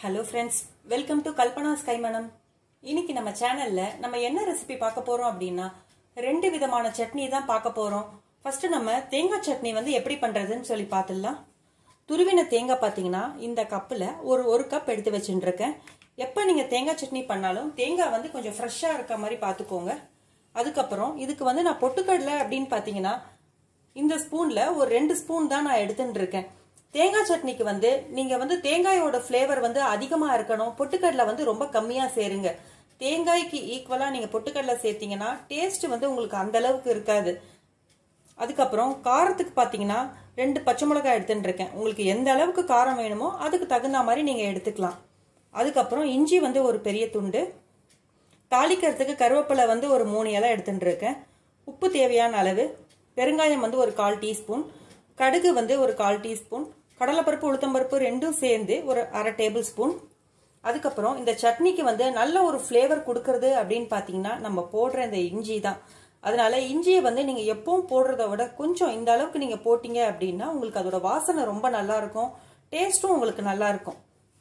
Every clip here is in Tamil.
hello friends welcome to Kalpana's Kaimanam இன்னைக்கு நம்ம சேனல்ல நம்ம என்ன ரெசிபி பார்க்க போறோம் அப்படின்னா ரெண்டு விதமான சட்னி தான் பார்க்க போறோம் ஃபர்ஸ்ட் நம்ம தேங்காய் சட்னி வந்து எப்படி பண்றதுன்னு சொல்லி பார்த்துடலாம் துருவின தேங்காய் பார்த்தீங்கன்னா இந்த கப்பில் ஒரு ஒரு கப் எடுத்து வச்சுட்டு இருக்கேன் எப்போ நீங்கள் தேங்காய் சட்னி பண்ணாலும் தேங்காய் வந்து கொஞ்சம் ஃப்ரெஷ்ஷாக இருக்க மாதிரி பார்த்துக்கோங்க அதுக்கப்புறம் இதுக்கு வந்து நான் பொட்டுக்கடலை அப்படின்னு பார்த்தீங்கன்னா இந்த ஸ்பூனில் ஒரு ரெண்டு ஸ்பூன் தான் நான் எடுத்துட்டு இருக்கேன் தேங்காய் சட்னிக்கு வந்து நீங்கள் வந்து தேங்காயோட ஃப்ளேவர் வந்து அதிகமாக இருக்கணும் பொட்டுக்கடலை வந்து ரொம்ப கம்மியாக சேருங்க தேங்காய்க்கு ஈக்குவலாக நீங்கள் பொட்டுக்கடலை சேர்த்தீங்கன்னா டேஸ்ட் வந்து உங்களுக்கு அந்த அளவுக்கு இருக்காது அதுக்கப்புறம் காரத்துக்கு பார்த்தீங்கன்னா ரெண்டு பச்சை மிளகாய் எடுத்துட்டு இருக்கேன் உங்களுக்கு எந்த அளவுக்கு காரம் வேணுமோ அதுக்கு தகுந்த மாதிரி நீங்கள் எடுத்துக்கலாம் அதுக்கப்புறம் இஞ்சி வந்து ஒரு பெரிய துண்டு தாளிக்கிறதுக்கு கருவேப்பிலை வந்து ஒரு மூணு இலை எடுத்துட்டு இருக்கேன் உப்பு தேவையான அளவு பெருங்காயம் வந்து ஒரு கால் டீஸ்பூன் கடுகு வந்து ஒரு கால் டீஸ்பூன் கடலைப்பருப்பு உளுத்தம்பருப்பு ரெண்டும் சேர்ந்து ஒரு அரை டேபிள் ஸ்பூன் அதுக்கப்புறம் இந்த சட்னிக்கு வந்து நல்ல ஒரு ஃப்ளேவர் கொடுக்கறது அப்படின்னு பார்த்தீங்கன்னா நம்ம போடுற இந்த இஞ்சி தான் அதனால இஞ்சியை வந்து நீங்க எப்பவும் போடுறத விட கொஞ்சம் இந்த அளவுக்கு நீங்க போட்டீங்க அப்படின்னா உங்களுக்கு அதோட வாசனை ரொம்ப நல்லா இருக்கும் டேஸ்ட்டும் உங்களுக்கு நல்லா இருக்கும்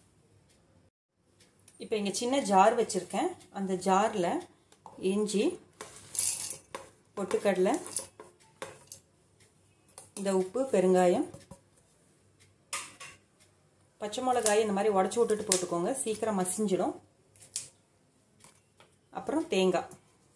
இப்போ இங்கே சின்ன ஜார் வச்சுருக்கேன் அந்த ஜாரில் இஞ்சி பொட்டுக்கடலை இந்த உப்பு பெருங்காயம் பச்சை மிளகாய் இந்த மாதிரி உடச்சி விட்டுட்டு போட்டுக்கோங்க சீக்கிரம் மசிஞ்சிடும் அப்புறம் தேங்காய்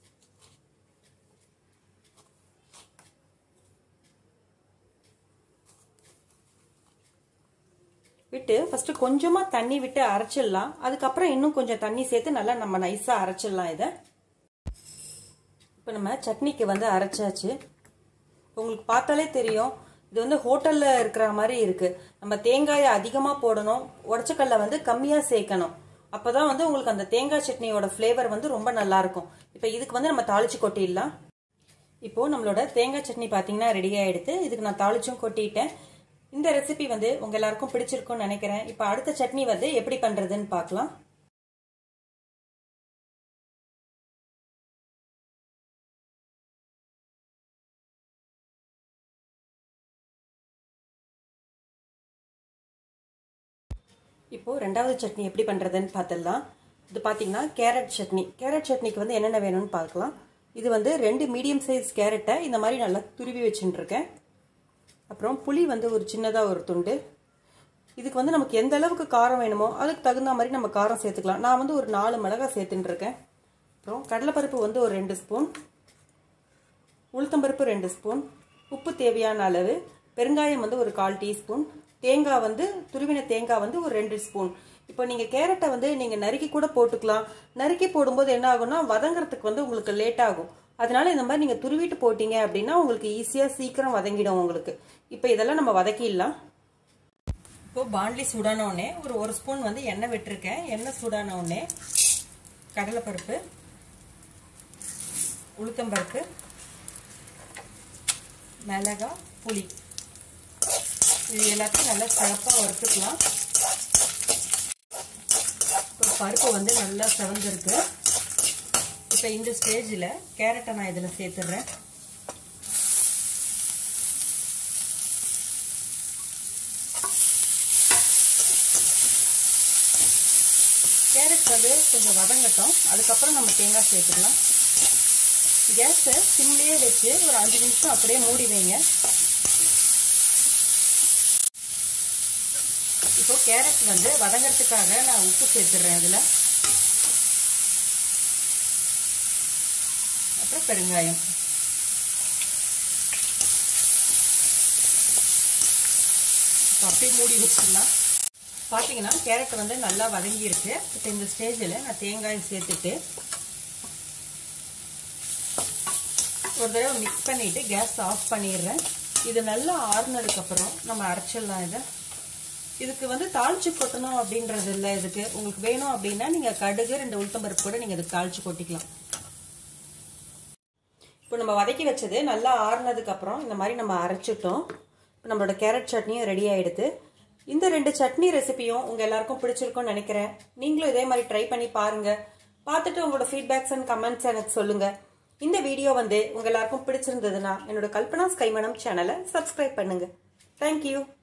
விட்டு ஃபர்ஸ்ட் கொஞ்சமா தண்ணி விட்டு அரைச்சிடலாம் அதுக்கப்புறம் இன்னும் கொஞ்சம் தண்ணி சேர்த்து நல்லா நம்ம நைஸா அரைச்சிடலாம் இதை இப்போ நம்ம சட்னிக்கு வந்து அரைச்சாச்சு உங்களுக்கு பார்த்தாலே தெரியும் இது வந்து ஹோட்டல்ல இருக்கிற மாதிரி இருக்கு நம்ம தேங்காயை அதிகமா போடணும் உடச்சக்கல்ல வந்து கம்மியா சேர்க்கணும் அப்பதான் வந்து உங்களுக்கு அந்த தேங்காய் சட்னியோட ஃப்ளேவர் வந்து ரொம்ப நல்லா இருக்கும் இப்போ இதுக்கு வந்து நம்ம தாளிச்சு கொட்டிடலாம் இப்போ நம்மளோட தேங்காய் சட்னி பார்த்தீங்கன்னா ரெடி ஆயிடுது இதுக்கு நான் தாளிச்சும் கொட்டிட்டேன் இந்த ரெசிபி வந்து உங்க எல்லாருக்கும் பிடிச்சிருக்கும்னு நினைக்கிறேன் இப்போ அடுத்த சட்னி வந்து எப்படி பண்றதுன்னு பார்க்கலாம் இப்போ ரெண்டாவது சட்னி எப்படி பண்றதுன்னு பார்த்துடலாம் இது பார்த்தீங்கன்னா கேரட் சட்னி கேரட் சட்னிக்கு வந்து என்னென்ன வேணும்னு பார்க்கலாம் இது வந்து ரெண்டு மீடியம் சைஸ் கேரட்டை இந்த மாதிரி நல்லா துருவி வச்சுட்டு இருக்கேன் அப்புறம் புளி வந்து ஒரு சின்னதாக ஒரு துண்டு இதுக்கு வந்து நமக்கு எந்த அளவுக்கு காரம் வேணுமோ அதுக்கு தகுந்த மாதிரி நம்ம காரம் சேர்த்துக்கலாம் நான் வந்து ஒரு நாலு மிளகாய் சேர்த்துட்டு இருக்கேன் அப்புறம் கடலைப்பருப்பு வந்து ஒரு ரெண்டு ஸ்பூன் உளுத்தம்பருப்பு ரெண்டு ஸ்பூன் உப்பு தேவையான அளவு பெருங்காயம் வந்து ஒரு கால் டீஸ்பூன் தேங்காய் வந்து துருவின தேங்காய் வந்து ஒரு ரெண்டு ஸ்பூன் இப்போ நீங்கள் கேரட்டை வந்து நீங்கள் நறுக்கி கூட போட்டுக்கலாம் நறுக்கி போடும்போது என்ன ஆகும்னா வதங்குறதுக்கு வந்து உங்களுக்கு லேட் ஆகும் அதனால இந்த மாதிரி நீங்கள் துருவிட்டு போட்டீங்க அப்படின்னா உங்களுக்கு ஈஸியாக சீக்கிரம் வதங்கிடும் உங்களுக்கு இப்போ இதெல்லாம் நம்ம வதக்கிடலாம் இப்போ பாண்ட்லி சூடான உடனே ஒரு ஒரு ஸ்பூன் வந்து எண்ணெய் விட்டுருக்கேன் எண்ணெய் சூடான உடனே கடலைப்பருப்பு உளுத்தம்பருப்பு மிளகா புளி இது எல்லாத்தையும் நல்லா சிறப்பாக வறுத்துக்கலாம் இப்போ பருப்பு வந்து நல்லா செவந்திருக்கு இப்போ இந்த ஸ்டேஜில் கேரட்டை நான் இதில் சேர்த்துடுறேன் கேரட் வந்து கொஞ்சம் வதங்கட்டும் அதுக்கப்புறம் நம்ம தேங்காய் சேர்த்துக்கலாம் கேஸை சிம்லேயே வச்சு ஒரு அஞ்சு நிமிஷம் அப்படியே மூடி வைங்க இப்போ கேரட் வந்து வதங்கிறதுக்காக நான் உப்பு சேர்த்துடுறேன் அதில் அப்புறம் பெருங்காயம் இப்போ அப்படியே மூடி வச்சிடலாம் பார்த்தீங்கன்னா கேரட் வந்து நல்லா வதங்கியிருக்கு இப்போ இந்த ஸ்டேஜில் நான் தேங்காய் சேர்த்துட்டு ஒரு தடவை மிக்ஸ் பண்ணிவிட்டு கேஸ் ஆஃப் பண்ணிடுறேன் இது நல்லா ஆறுனதுக்கப்புறம் நம்ம அரைச்சிடலாம் இதை இதுக்கு வந்து தாளிச்சு கொட்டணும் அப்படின்றது இல்லை இதுக்கு உங்களுக்கு வேணும் அப்படின்னா நீங்கள் கடுகு ரெண்டு உளுத்தம்பருப்பு கூட நீங்கள் இதுக்கு தாளிச்சு கொட்டிக்கலாம் இப்போ நம்ம வதக்கி வச்சது நல்லா ஆறுனதுக்கு அப்புறம் இந்த மாதிரி நம்ம அரைச்சிட்டோம் இப்போ நம்மளோட கேரட் சட்னியும் ரெடி ஆயிடுது இந்த ரெண்டு சட்னி ரெசிபியும் உங்க எல்லாருக்கும் பிடிச்சிருக்கும்னு நினைக்கிறேன் நீங்களும் இதே மாதிரி ட்ரை பண்ணி பாருங்க பார்த்துட்டு உங்களோட ஃபீட்பேக்ஸ் அண்ட் கமெண்ட்ஸ் எனக்கு சொல்லுங்க இந்த வீடியோ வந்து உங்க எல்லாருக்கும் பிடிச்சிருந்ததுன்னா என்னோட கல்பனா ஸ்கைமனம் சேனலை சப்ஸ்கிரைப் பண்ணுங்க தேங்க்யூ